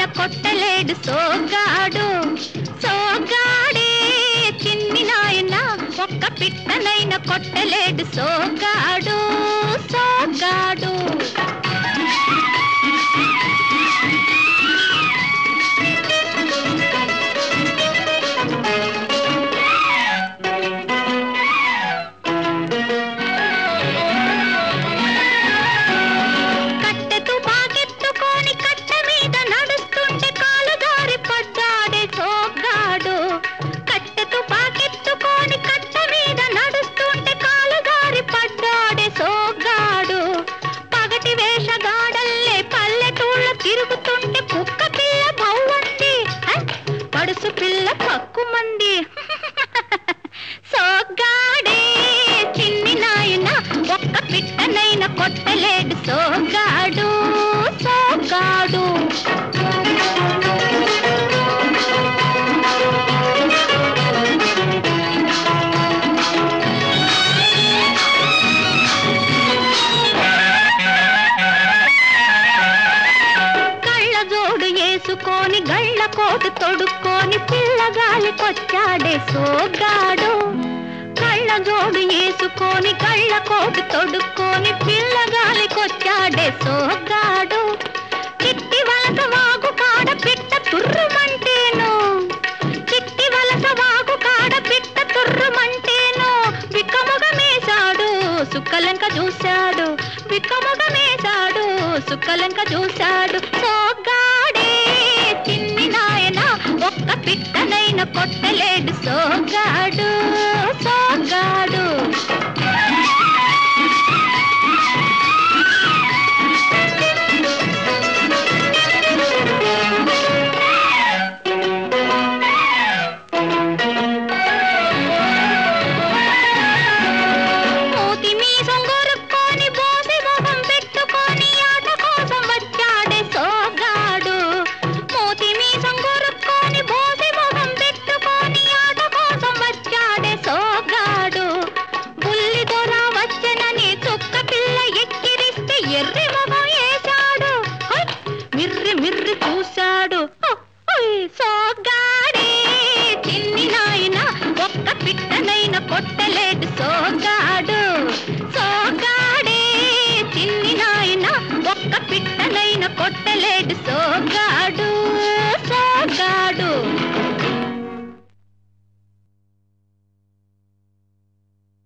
కొట్టలేడు సోగాడు సోగాడే చిన్ని నాయన ఒక్క పిట్టనైన కొట్టలేడు సోగాడు సోగాడు కట్టెతు బాగెత్తుకొని కట్ట మీద నడుస్తుంటే కాలు దారి పడ్డాడే సోగ్గాడు కట్టెతు బాగెత్తుకొని కట్ట మీద నడుస్తుంటే కాలు దారి పడ్డాడే సోగ్గాడు పగటి వేషగాడల్లే పల్లెటూళ్ళ తిరుగుతుంటే కుక్క పిల్ల బౌవంది హ! పడుసు పిల్ల పక్కుమంది సోగ్గాడే చిన్ని నాయన ఒక్క పిట్టనైన కొట్టలేడు సోగాడు సోగాడు కళ్ళ జోడు వేసుకొని గళ్ళ కోటు తొడుక్కొని పిల్లగాలికొచ్చాడే సోగాడు కళ్ళ జోడు వేసుకొని కళ్ళ కోటు తొడుక్కొని పిల్లగాలికొచ్చాడే సోగాడు చిట్టి వలస వాగు కాడ పిట్ట తుర్రుమంటేను చిట్టి వలస వాగు కాడ పిట్ట తుర్రుమంటేను విక్కముగమేశాడు సుక్కలంక చూశాడు విక్కముగమేశాడు సుక్కలంక చూశాడు సోగాడే చిన్ని నాయన ఒక్క పిట్టనైన కొట్టలేడు సోగాడు సోగాడు మూతి మీసం గొరుక్కొని బోసి మొహం పెట్టుకొని ఆట కోసం వచ్చాడే సోగాడు మూతి మీసం గొరుక్కొని బోసి మొహం పెట్టుకొని ఆట కోసం వచ్చాడే సోగాడు బుల్లి దొర వచ్చనని చుక్క పిల్ల ఎక్కిరిస్తే ఎర్రి మొహం వేశాడు హై! మిర్రి మిర్రి చూశాడు హ! హై! సోగాడే చిన్ని నాయన ఒక్క పిట్టనైన కొట్టలేడు సోగాడు సోగాడే చిన్ని నాయన ఒక్క పిట్టనైన కొట్టలేడు సోగాడు